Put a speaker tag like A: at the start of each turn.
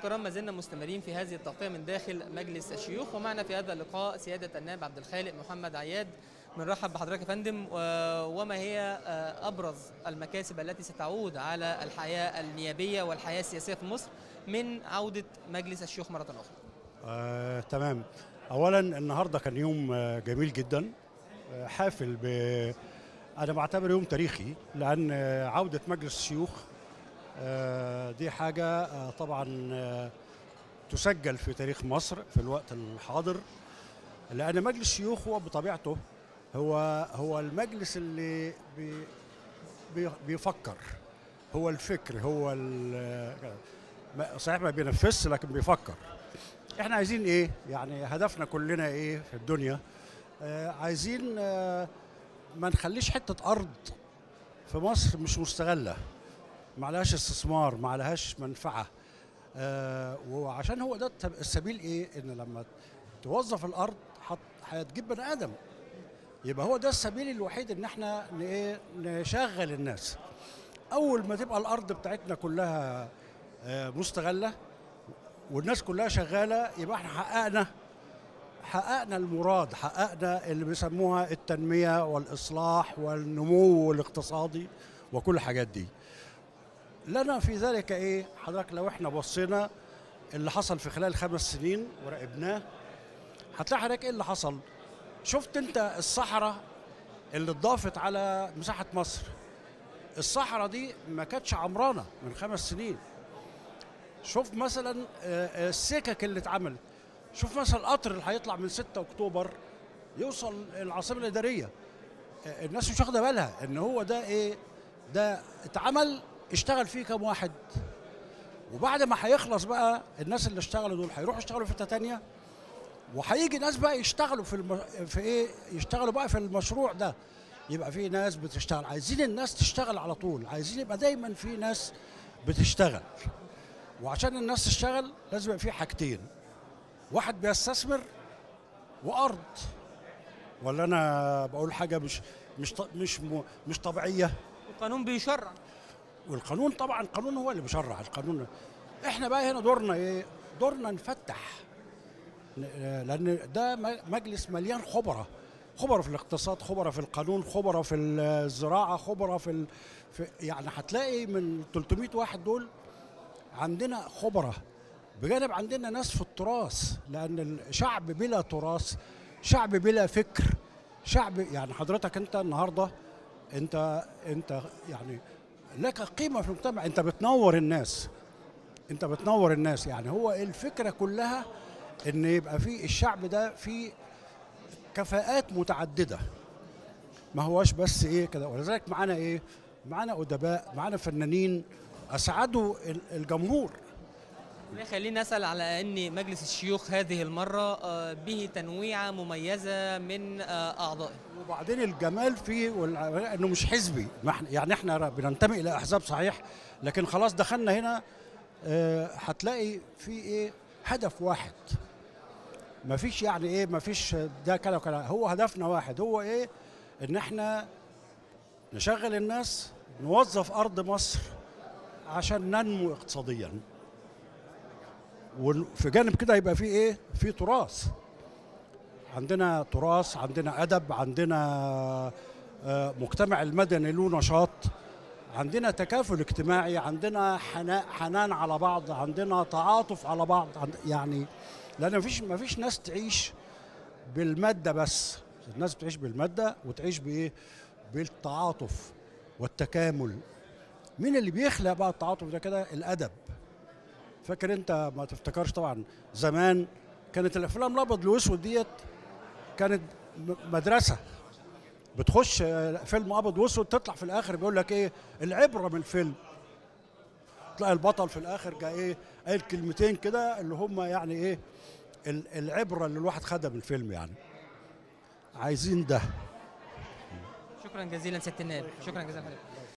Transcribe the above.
A: الكرام ما زلنا مستمرين في هذه التغطيه من داخل مجلس الشيوخ ومعنا في هذا اللقاء سياده النائب عبد الخالق محمد عياد بنرحب بحضرتك يا فندم و- وما هي آه، ابرز المكاسب التي ستعود على الحياه النيابيه والحياه السياسيه في مصر من عوده مجلس الشيوخ مره اخرى
B: آه، تمام اولا النهارده كان يوم آه، جميل جدا آه، حافل ب انا بعتبره يوم تاريخي لان آه، عوده مجلس الشيوخ آه، دي حاجه آه، طبعا آه، تسجل في تاريخ مصر في الوقت الحاضر لان مجلس الشيوخ هو بطبيعته هو هو المجلس اللي بي بي بيفكر هو الفكر هو ال- ما- صحيح ما بينفذش لكن بيفكر احنا عايزين ايه يعني هدفنا كلنا ايه في الدنيا آه عايزين آه ما نخليش حته ارض في مصر مش مستغله ما عليهاش استثمار ما عليهاش منفعه آه وعشان هو ده التب- السبيل ايه ان لما توظف الارض هت- هتجيب بني ادم يبقى هو ده السبيل الوحيد ان احنا ن- ايه نشغل الناس اول ما تبقى الارض بتاعتنا كلها آه مستغله والناس كلها شغاله يبقى احنا حققنا حققنا المراد حققنا اللي بيسموها التنميه والاصلاح والنمو الاقتصادي وكل الحاجات دي لنا في ذلك ايه حضرتك لو احنا بصينا اللي حصل في خلال خمس سنين وراقبناه هتلاقي حضرتك ايه اللي حصل شفت انت الصحراء اللي اتضافت على مساحه مصر الصحراء دي ما كانتش عمرانه من خمس سنين شوف مثلا آه، آه، السكك اللي اتعملت شوف مثلا القطر اللي هيطلع من 6 اكتوبر يوصل العاصمه الاداريه آه، الناس مش واخده بالها ان هو ده ايه ده اتعمل اشتغل فيه كام واحد وبعد ما هيخلص بقى الناس اللي اشتغلوا دول هيروحوا يشتغلوا في حته تانية وهيجي ناس بقى يشتغلوا في الم... في ايه يشتغلوا بقى في المشروع ده يبقى في ناس بتشتغل عايزين الناس تشتغل على طول عايزين يبقى دايما في ناس بتشتغل وعشان الناس تشتغل لازم يبقى في حاجتين واحد بيستثمر وارض ولا انا بقول حاجه مش مش ط- مش م- مش طبيعيه
A: القانون بيشرع
B: والقانون طبعا القانون هو اللي بيشرع القانون احنا بقى هنا دورنا ايه دورنا نفتح ن- لان ده م- مجلس مليان خبراء خبراء في الاقتصاد خبراء في القانون خبراء في الزراعه خبراء في, ال... في يعني هتلاقي من 300 واحد دول عندنا خبراء بجانب عندنا ناس في التراث لان الشعب بلا تراث شعب بلا فكر شعب يعني حضرتك انت النهارده انت انت يعني لك قيمه في المجتمع انت بتنور الناس انت بتنور الناس يعني هو الفكره كلها ان يبقى في الشعب ده في كفاءات متعدده ما هوش بس ايه كده ولذلك معانا ايه معانا ادباء معانا فنانين اسعدوا ال- الجمهور
A: وده يخليني اسال على ان مجلس الشيوخ هذه المره آه، به تنويعه مميزه من آه، اعضائه
B: وبعدين الجمال فيه والع- انه مش حزبي ما إحنا- يعني احنا بننتمي الى احزاب صحيح لكن خلاص دخلنا هنا آه، هتلاقي في ايه هدف واحد ما فيش يعني ايه ما فيش ده كده وكده هو هدفنا واحد هو ايه ان احنا نشغل الناس نوظف ارض مصر عشان ننمو اقتصاديا وفي جانب كده يبقى في ايه في تراث عندنا تراث عندنا ادب عندنا آه، مجتمع المدني له نشاط عندنا تكافل اجتماعي عندنا حنان حنان على بعض عندنا تعاطف على بعض عند- يعني لان مفيش مفيش ناس تعيش بالماده بس الناس بتعيش بالماده وتعيش بايه بالتعاطف والتكامل مين اللي بيخلق بقى التعاطف ده كده الادب فاكر انت ما تفتكرش طبعا زمان كانت الافلام الابيض والاسود ديت كانت م- مدرسه بتخش آه، فيلم ابيض واسود تطلع في الاخر بيقول لك ايه العبره من الفيلم تلاقي البطل في الاخر جاي ايه قايل كلمتين كده اللي هم يعني ايه ال- العبره اللي الواحد خدها من الفيلم يعني عايزين ده
A: شكرا جزيلا سياده النائب شكرا جزيلا حضرتك